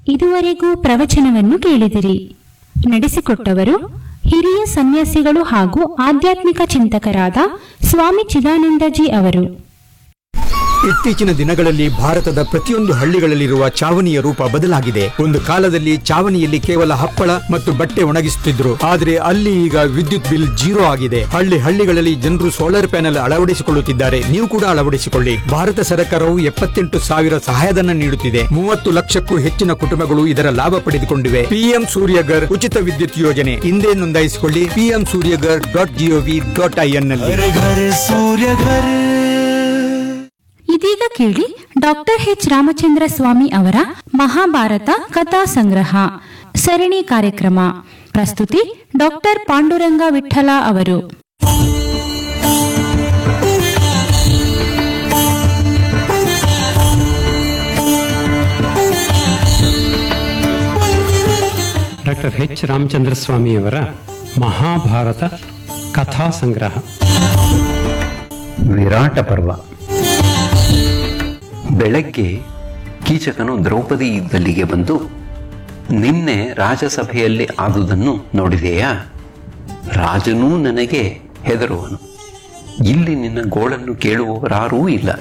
ಇದುವರೆಗೂ ಪ್ರವಚನವನ್ನು ಕೇಳಿದಿರಿ ನಡೆಸಿಕೊಟ್ಟವರು ಹಿರಿಯ ಸನ್ಯಾಸಿಗಳು ಹಾಗೂ ಆಧ್ಯಾತ್ಮಿಕ ಚಿಂತಕರಾದ ಸ್ವಾಮಿ ಚಿದಾನಂದಜಿ ಅವರು ಇತ್ತೀಚಿನ ದಿನಗಳಲ್ಲಿ ಭಾರತದ ಪ್ರತಿಯೊಂದು ಹಳ್ಳಿಗಳಲ್ಲಿರುವ ಚಾವಣಿಯ ರೂಪ ಬದಲಾಗಿದೆ ಒಂದು ಕಾಲದಲ್ಲಿ ಚಾವಣಿಯಲ್ಲಿ ಕೇವಲ ಹಪ್ಪಳ ಮತ್ತು ಬಟ್ಟೆ ಒಣಗಿಸುತ್ತಿದ್ರು ಆದರೆ ಅಲ್ಲಿ ಈಗ ವಿದ್ಯುತ್ ಬಿಲ್ ಜೀರೋ ಆಗಿದೆ ಹಳ್ಳಿ ಹಳ್ಳಿಗಳಲ್ಲಿ ಜನರು ಸೋಲಾರ್ ಪ್ಯಾನೆಲ್ ಅಳವಡಿಸಿಕೊಳ್ಳುತ್ತಿದ್ದಾರೆ ನೀವು ಕೂಡ ಅಳವಡಿಸಿಕೊಳ್ಳಿ ಭಾರತ ಸರ್ಕಾರವು ಎಪ್ಪತ್ತೆಂಟು ಸಾವಿರ ಸಹಾಯಧನ ನೀಡುತ್ತಿದೆ ಮೂವತ್ತು ಲಕ್ಷಕ್ಕೂ ಹೆಚ್ಚಿನ ಕುಟುಂಬಗಳು ಇದರ ಲಾಭ ಪಡೆದುಕೊಂಡಿವೆ ಪಿಎಂ ಸೂರ್ಯಗರ್ ಉಚಿತ ವಿದ್ಯುತ್ ಯೋಜನೆ ಹಿಂದೆ ನೋಂದಾಯಿಸಿಕೊಳ್ಳಿ PM Suryaghar dot G O V dot I N ನಲ್ಲಿ घर घर सूर्य घर ಇದೀಗ ಕೇಳಿ ಡಾಕ್ಟರ್ ಎಚ್ ರಾಮಚಂದ್ರ ಸ್ವಾಮಿ ಅವರ ಮಹಾಭಾರತ ಕಥಾ ಸಂಗ್ರಹ ಸರಣಿ ಕಾರ್ಯಕ್ರಮ ಪ್ರಸ್ತುತಿ ಡಾಕ್ಟರ್ ಪಾಂಡುರಂಗ ವಿಠಲ ಅವರು ಡಾಕ್ಟರ್ ಎಚ್ ರಾಮಚಂದ್ರ ಸ್ವಾಮಿಯವರ ಮಹಾಭಾರತ ಕಥಾ ಸಂಗ್ರಹ ವಿರಾಟ ಪರ್ವ ಬೆಳಗ್ಗೆ ಕೀಚಕನು ದ್ರೌಪದಿ ಇದ್ದಲ್ಲಿಗೆ ಬಂದು ನಿನ್ನೆ ರಾಜಸಭೆಯಲ್ಲಿ ಆದುದನ್ನು ನೋಡಿದೆಯಾ ರಾಜನೂ ನನಗೆ ಹೆದರುವನು ಇಲ್ಲಿ ನಿನ್ನ ಗೋಳನ್ನು ಕೇಳುವವರಾರೂ ಇಲ್ಲ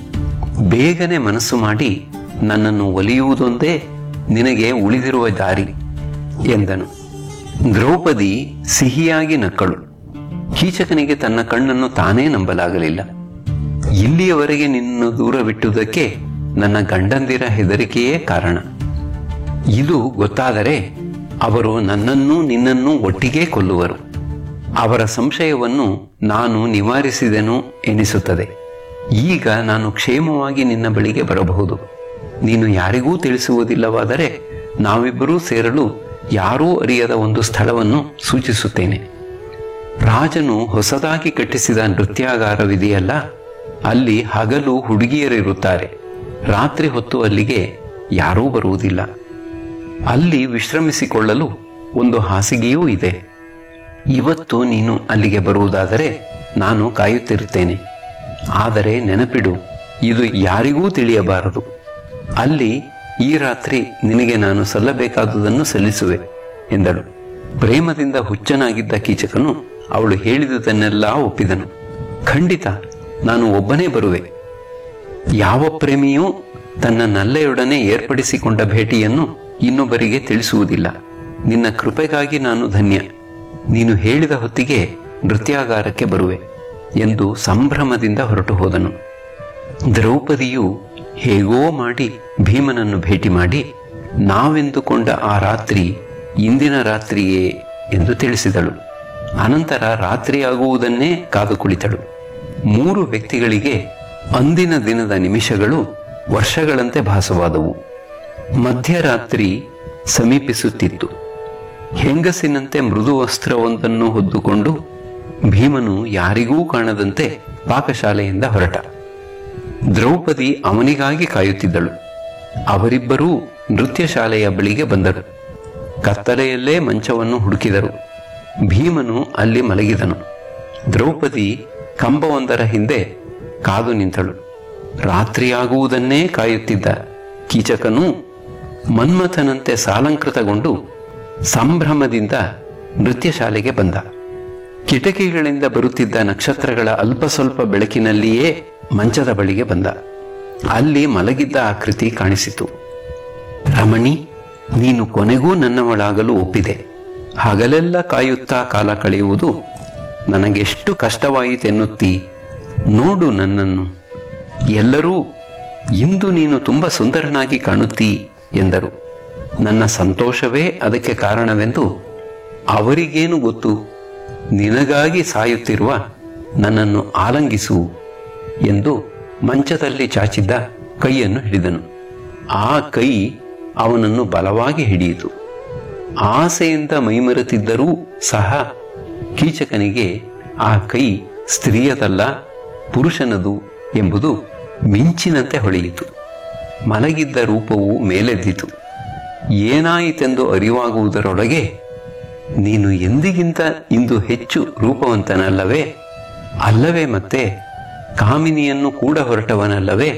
ಬೇಗನೆ ಮನಸ್ಸು ಮಾಡಿ ನನ್ನನ್ನು ಒಲಿಯುವುದೊಂದೇ ನಿನಗೆ ಉಳಿದಿರುವ ದಾರಿ ಎಂದನು ದ್ರೌಪದಿ ಸಿಹಿಯಾಗಿ ನಕ್ಕಳು ಕೀಚಕನಿಗೆ ತನ್ನ ಕಣ್ಣನ್ನು ತಾನೇ ನಂಬಲಾಗಲಿಲ್ಲ ಇಲ್ಲಿಯವರೆಗೆ ನಿನ್ನನ್ನು ದೂರವಿಟ್ಟುದಕ್ಕೆ ನನ್ನ ಗಂಡಂದಿರ ಹೆದರಿಕೆಯೇ ಕಾರಣ ಇದು ಗೊತ್ತಾದರೆ ಅವರು ನನ್ನನ್ನೂ ನಿನ್ನನ್ನೂ ಒಟ್ಟಿಗೆ ಕೊಲ್ಲುವರು ಅವರ ಸಂಶಯವನ್ನು ನಾನು ನಿವಾರಿಸಿದೆನು ಎನಿಸುತ್ತದೆ ಈಗ ನಾನು ಕ್ಷೇಮವಾಗಿ ನಿನ್ನ ಬಳಿಗೆ ಬರಬಹುದು ನೀನು ಯಾರಿಗೂ ತಿಳಿಸುವುದಿಲ್ಲವಾದರೆ ನಾವಿಬ್ಬರೂ ಸೇರಲು ಯಾರೂ ಅರಿಯದ ಒಂದು ಸ್ಥಳವನ್ನು ಸೂಚಿಸುತ್ತೇನೆ ರಾಜನು ಹೊಸದಾಗಿ ಕಟ್ಟಿಸಿದ ನೃತ್ಯಾಗಾರವಿದೆಯಲ್ಲ ಅಲ್ಲಿ ಹಗಲು ಹುಡುಗಿಯರಿರುತ್ತಾರೆ ರಾತ್ರಿ ಹೊತ್ತು ಅಲ್ಲಿಗೆ ಯಾರೂ ಬರುವುದಿಲ್ಲ ಅಲ್ಲಿ ವಿಶ್ರಮಿಸಿಕೊಳ್ಳಲು ಒಂದು ಹಾಸಿಗೆಯೂ ಇದೆ ಇವತ್ತು ನೀನು ಅಲ್ಲಿಗೆ ಬರುವುದಾದರೆ ನಾನು ಕಾಯುತ್ತಿರುತ್ತೇನೆ ಆದರೆ ನೆನಪಿಡು ಇದು ಯಾರಿಗೂ ತಿಳಿಯಬಾರದು ಅಲ್ಲಿ ಈ ರಾತ್ರಿ ನಿನಗೆ ನಾನು ಸಲ್ಲಬೇಕಾದುದನ್ನು ಸಲ್ಲಿಸುವೆ ಎಂದಳು ಪ್ರೇಮದಿಂದ ಹುಚ್ಚನಾಗಿದ್ದ ಕೀಚಕನು ಅವಳು ಹೇಳಿದುದನ್ನೆಲ್ಲ ಒಪ್ಪಿದನು ಖಂಡಿತ ನಾನು ಒಬ್ಬನೇ ಬರುವೆ ಯಾವ ಪ್ರೇಮಿಯೂ ತನ್ನ ನಲ್ಲೆಯೊಡನೆ ಏರ್ಪಡಿಸಿಕೊಂಡ ಭೇಟಿಯನ್ನು ಇನ್ನೊಬ್ಬರಿಗೆ ತಿಳಿಸುವುದಿಲ್ಲ ನಿನ್ನ ಕೃಪೆಗಾಗಿ ನಾನು ಧನ್ಯ ನೀನು ಹೇಳಿದ ಹೊತ್ತಿಗೆ ನೃತ್ಯಾಗಾರಕ್ಕೆ ಬರುವೆ ಎಂದು ಸಂಭ್ರಮದಿಂದ ಹೊರಟು ಹೋದನು ದ್ರೌಪದಿಯು ಹೇಗೋ ಮಾಡಿ ಭೀಮನನ್ನು ಭೇಟಿ ಮಾಡಿ ನಾವೆಂದುಕೊಂಡ ಆ ರಾತ್ರಿ ಇಂದಿನ ರಾತ್ರಿಯೇ ಎಂದು ತಿಳಿಸಿದಳು ಅನಂತರ ರಾತ್ರಿಯಾಗುವುದನ್ನೇ ಕಾದು ಕುಳಿತಳು ಮೂರು ವ್ಯಕ್ತಿಗಳಿಗೆ ಅಂದಿನ ದಿನದ ನಿಮಿಷಗಳು ವರ್ಷಗಳಂತೆ ಭಾಸವಾದವು ಮಧ್ಯರಾತ್ರಿ ಸಮೀಪಿಸುತ್ತಿತ್ತು ಹೆಂಗಸಿನಂತೆ ಮೃದು ವಸ್ತ್ರವೊಂದನ್ನು ಹೊದ್ದುಕೊಂಡು ಭೀಮನು ಯಾರಿಗೂ ಕಾಣದಂತೆ ಪಾಕಶಾಲೆಯಿಂದ ಹೊರಟ ದ್ರೌಪದಿ ಅವನಿಗಾಗಿ ಕಾಯುತ್ತಿದ್ದಳು ಅವರಿಬ್ಬರೂ ನೃತ್ಯ ಶಾಲೆಯ ಬಳಿಗೆ ಬಂದರು ಕತ್ತಲೆಯಲ್ಲೇ ಮಂಚವನ್ನು ಹುಡುಕಿದರು ಭೀಮನು ಅಲ್ಲಿ ಮಲಗಿದನು ದ್ರೌಪದಿ ಕಂಬವೊಂದರ ಹಿಂದೆ ಕಾದು ನಿಂತಳು ರಾತ್ರಿಯಾಗುವುದನ್ನೇ ಕಾಯುತ್ತಿದ್ದ ಕೀಚಕನು ಮನ್ಮಥನಂತೆ ಸಾಲಂಕೃತಗೊಂಡು ಸಂಭ್ರಮದಿಂದ ನೃತ್ಯ ಶಾಲೆಗೆ ಬಂದ ಕಿಟಕಿಗಳಿಂದ ಬರುತ್ತಿದ್ದ ನಕ್ಷತ್ರಗಳ ಅಲ್ಪ ಸ್ವಲ್ಪ ಬೆಳಕಿನಲ್ಲಿಯೇ ಮಂಚದ ಬಳಿಗೆ ಬಂದ ಅಲ್ಲಿ ಮಲಗಿದ್ದ ಆಕೃತಿ ಕಾಣಿಸಿತು ರಮಣಿ ನೀನು ಕೊನೆಗೂ ನನ್ನವಳಾಗಲು ಒಪ್ಪಿದೆ ಹಗಲೆಲ್ಲ ಕಾಯುತ್ತಾ ಕಾಲ ಕಳೆಯುವುದು ನನಗೆಷ್ಟು ಕಷ್ಟವಾಯಿತೆನ್ನುತ್ತೀ ನೋಡು ನನ್ನನ್ನು ಎಲ್ಲರೂ ಇಂದು ನೀನು ತುಂಬಾ ಸುಂದರನಾಗಿ ಕಾಣುತ್ತೀ ಎಂದರು ನನ್ನ ಸಂತೋಷವೇ ಅದಕ್ಕೆ ಕಾರಣವೆಂದು ಅವರಿಗೇನು ಗೊತ್ತು ನಿನಗಾಗಿ ಸಾಯುತ್ತಿರುವ ನನ್ನನ್ನು ಆಲಂಗಿಸು ಎಂದು ಮಂಚದಲ್ಲಿ ಚಾಚಿದ್ದ ಕೈಯನ್ನು ಹಿಡಿದನು ಆ ಕೈ ಅವನನ್ನು ಬಲವಾಗಿ ಹಿಡಿಯಿತು ಆಸೆಯಿಂದ ಮೈಮರೆತಿದ್ದರೂ ಸಹ ಕೀಚಕನಿಗೆ ಆ ಕೈ ಸ್ತ್ರೀಯದಲ್ಲ ಪುರುಷನದು ಎಂಬುದು ಮಿಂಚಿನಂತೆ ಹೊಳೆಯಿತು ಮಲಗಿದ್ದ ರೂಪವು ಮೇಲೆದ್ದಿತು ಏನಾಯಿತೆಂದು ಅರಿವಾಗುವುದರೊಳಗೆ ನೀನು ಎಂದಿಗಿಂತ ಇಂದು ಹೆಚ್ಚು ರೂಪವಂತನಲ್ಲವೇ ಅಲ್ಲವೇ ಮತ್ತೆ ಕಾಮಿನಿಯನ್ನು ಕೂಡ ಹೊರಟವನಲ್ಲವೇ